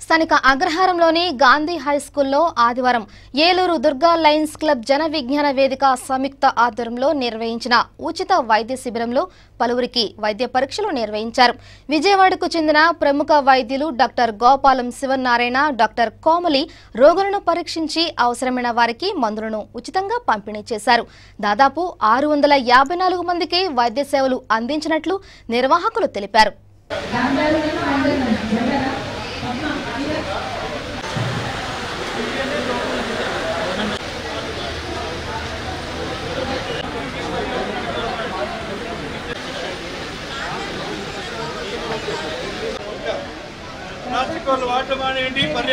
స్థానిక అగ్రహారంలోని గాంధీ హై స్కూల్లో ఆదివారం ఏలూరు దుర్గా లయన్స్ క్లబ్ జన విజ్ఞాన వేదిక సంయుక్త ఆధ్వర్యంలో నిర్వహించిన ఉచిత వైద్య శిబిరంలో పలువురికి వైద్య పరీక్షలు నిర్వహించారు విజయవాడకు చెందిన ప్రముఖ వైద్యులు డాక్టర్ గోపాలం శివనారాయణ డాక్టర్ కోమలి రోగులను పరీక్షించి అవసరమైన వారికి మందులను ఉచితంగా పంపిణీ చేశారు దాదాపు ఆరు వందల యాభై నాలుగు మందికి వైద్య సేవలు అందించినట్లు నిర్వాహకులు తెలిపారు ప్లాస్టిక్ వాళ్ళు వాడటం మానేయండి పర్య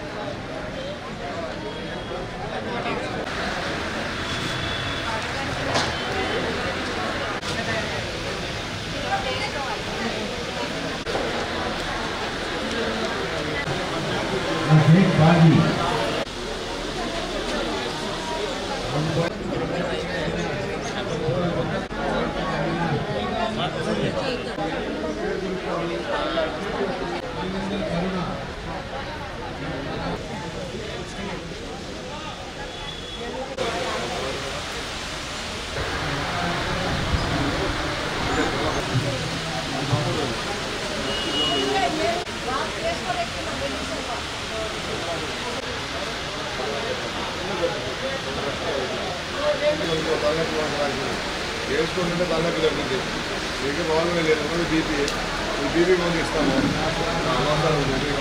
వేసుకుంటుంటే తలనొప్పి తగ్గుతుంది మీకు బాగుంది లేదు ముందు బీపీ ఈ బీపీ ముందు ఇస్తాము అవసరం బీపీ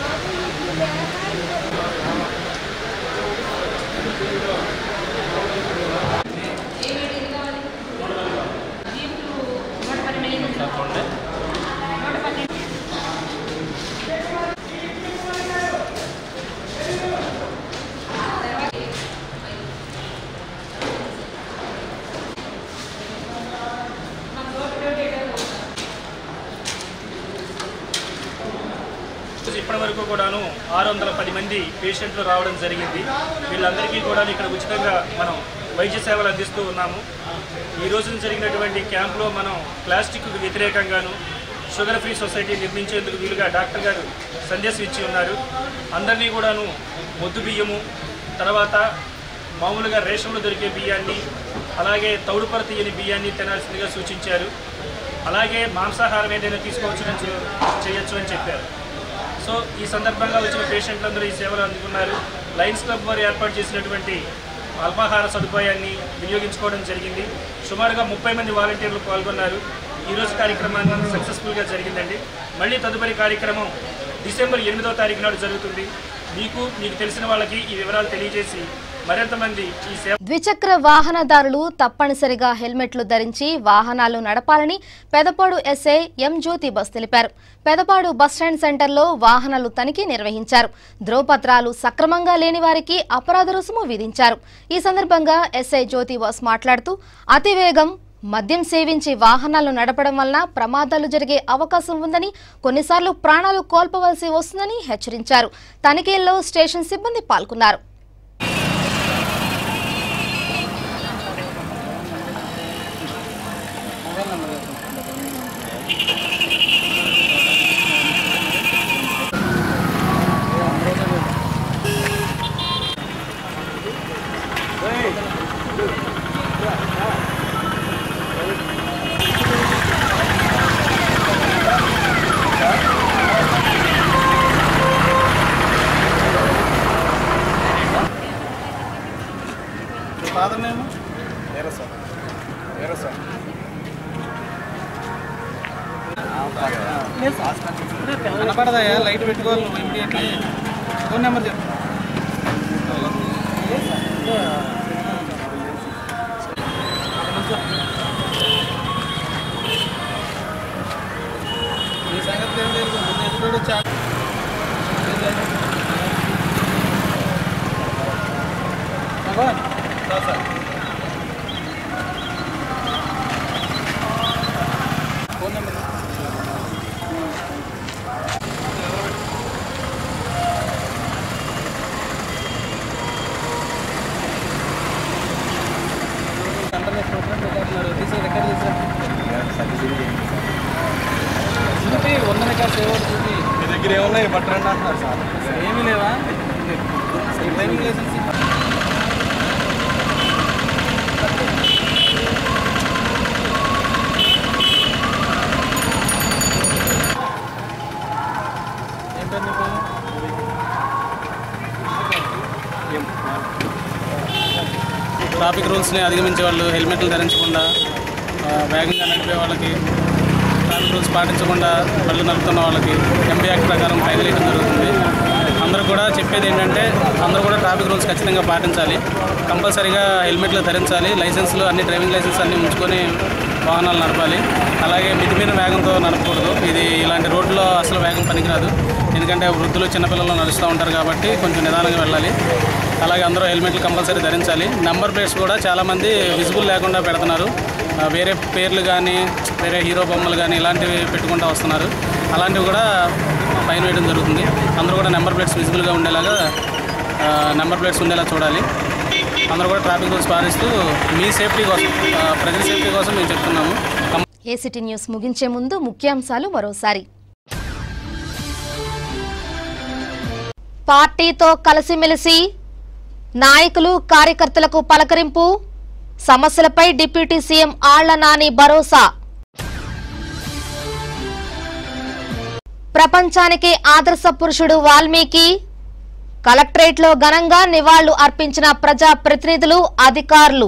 ఇప్పటి వరకు కూడాను ఆరు వందల పది మంది పేషెంట్లు రావడం జరిగింది వీళ్ళందరికీ కూడా ఇక్కడ ఉచితంగా మనం వైద్య సేవలు అందిస్తూ ఉన్నాము ఈ రోజున జరిగినటువంటి క్యాంప్లో మనం ప్లాస్టిక్కు వ్యతిరేకంగాను షుగర్ ఫ్రీ సొసైటీ నిర్మించేందుకు వీలుగా డాక్టర్ గారు సందేశం ఇచ్చి ఉన్నారు అందరినీ కూడాను మొద్దు బియ్యము తర్వాత మామూలుగా రేషన్లో దొరికే బియ్యాన్ని అలాగే తౌడుపర తీయని బియ్యాన్ని తినాల్సిందిగా సూచించారు అలాగే మాంసాహారం ఏదైనా తీసుకోవచ్చు చేయొచ్చు అని చెప్పారు సో ఈ సందర్భంగా వచ్చిన పేషెంట్లందరూ ఈ సేవలు అందుకున్నారు లయన్స్ క్లబ్ వారు ఏర్పాటు చేసినటువంటి అల్పాహార సదుపాయాన్ని వినియోగించుకోవడం జరిగింది సుమారుగా ముప్పై మంది వాలంటీర్లు పాల్గొన్నారు ఈ రోజు కార్యక్రమాన్ని సక్సెస్ఫుల్గా జరిగిందండి మళ్ళీ తదుపరి కార్యక్రమం డిసెంబర్ ఎనిమిదో తారీఖు నాడు జరుగుతుంది మీకు మీకు తెలిసిన వాళ్ళకి ఈ వివరాలు తెలియజేసి మరింత మంది ఈ సేవ ద్విచక్ర వాహనదారులు తప్పనిసరిగా హెల్మెట్లు ధరించి వాహనాలు నడపాలని పెదపాడు ఎస్ఐ ఎం జ్యోతి బస్ తెలిపారు పెదపాడు బస్టాండ్ సెంటర్లో వాహనాలు తనిఖీ నిర్వహించారు ధ్రువపత్రాలు సక్రమంగా లేని వారికి అపరాధ రుసుము విధించారు ఈ సందర్భంగా ఎస్ఐ జ్యోతి బస్ మాట్లాడుతూ అతివేగం మద్యం సేవించి వాహనాలు నడపడం వలన ప్రమాదాలు జరిగే అవకాశం ఉందని కొన్నిసార్లు ప్రాణాలు కోల్పోవలసి వస్తుందని హెచ్చరించారు తనిఖీల్లో స్టేషన్ సిబ్బంది పాల్గొన్నారు ఫాదర్ నేమ్ వేరే సార్ వేరే సార్ కనపడదయ్యా లైట్ పెట్టుకోవాలి నువ్వు ఇమీడియట్లీ ఫోన్ నెంబర్ చెప్పు ఈ సంగతి ఏం లేదు ముందు ఎప్పుడు చా Bhagavan sir sir phone number వెంటనే ప్రోగ్రామ్ పెట్టారు తీసి ఎక్కడ తీసా చూపి వందన కాదు సేవ చూపి మీ దగ్గర ఏమున్నాయి పట్టరండి అంటున్నారు సార్ ఏమీ లేవా డ్రైవింగ్ లైసెన్స్ ఏం పేరు నీకు ట్రాఫిక్ రూల్స్ని అధిగమించే వాళ్ళు హెల్మెట్లు ధరించకుండా ఆ, వేగంగా నడిపే వాళ్ళకి ట్రాఫిక్ రూల్స్ పాటించకుండా బళ్ళు నడుపుతున్న వాళ్ళకి ఎంబీ యాక్ట్ ప్రకారం ఫైన్ వేయడం జరుగుతుంది అందరూ కూడా చెప్పేది ఏంటంటే అందరూ కూడా ట్రాఫిక్ రూల్స్ ఖచ్చితంగా పాటించాలి కంపల్సరీగా హెల్మెట్లు ధరించాలి లైసెన్స్లు అన్ని డ్రైవింగ్ లైసెన్స్ అన్ని ఉంచుకొని వాహనాలు నడపాలి అలాగే మితిమీరిన వేగంతో నడపకూడదు ఇది ఇలాంటి రోడ్లో అసలు వేగం పనికిరాదు ఎందుకంటే వృద్ధులు చిన్నపిల్లలు నడుస్తూ ఉంటారు కాబట్టి కొంచెం నిదానంగా వెళ్ళాలి అలాగే అందరూ హెల్మెట్లు కంపల్సరీ ధరించాలి నెంబర్ ప్లేట్స్ కూడా చాలామంది విజిబుల్ లేకుండా పెడుతున్నారు ఆ, వేరే పేర్లు కానీ వేరే హీరో బొమ్మలు కానీ ఇలాంటివి పెట్టుకుంటూ వస్తున్నారు అలాంటివి కూడా ఫైన్ వేయడం జరుగుతుంది అందరూ కూడా నెంబర్ ప్లేట్స్ విజిబుల్గా ఉండేలాగా ఆ, నెంబర్ ప్లేట్స్ ఉండేలా చూడాలి అందరూ కూడా ట్రాఫిక్ రూల్స్ పాటిస్తూ మీ సేఫ్టీ కోసం ఆ, ప్రజల సేఫ్టీ కోసం మేము చెప్తున్నాము కం- ఏసిటీ న్యూస్ ముగించే ముందు ముఖ్యాంశాలు మరోసారి పార్టీతో కలిసిమెలిసి నాయకులు కార్యకర్తలకు పలకరింపు సమస్యలపై డిప్యూటీ సీఎం ఆళ్ల నాని భరోసా ప్రపంచానికి ఆదర్శ పురుషుడు వాల్మీకి కలెక్టరేట్లో ఘనంగా నివాళులు అర్పించిన ప్రజా ప్రతినిధులు అధికారులు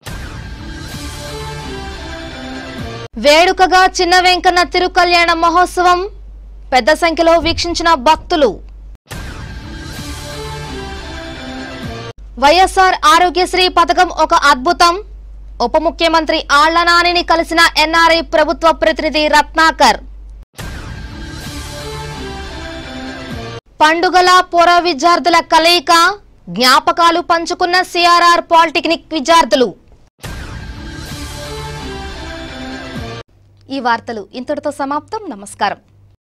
వేడుకగా చిన్న వెంకన్న తిరుకల్యాణ మహోత్సవం పెద్ద సంఖ్యలో వీక్షించిన భక్తులు వైఎస్ఆర్ ఆరోగ్యశ్రీ పథకం ఒక అద్భుతం ఉప ముఖ్యమంత్రి ఆళ్ల నానిని కలిసిన ఎన్ఆర్ఐ ప్రభుత్వ ప్రతినిధి రత్నాకర్ పండుగల పొర విద్యార్థుల కలయిక జ్ఞాపకాలు పంచుకున్న సిఆర్ఆర్ పాలిటెక్నిక్ విద్యార్థులు ఈ వార్తలు ఇంతటితో సమాప్తం నమస్కారం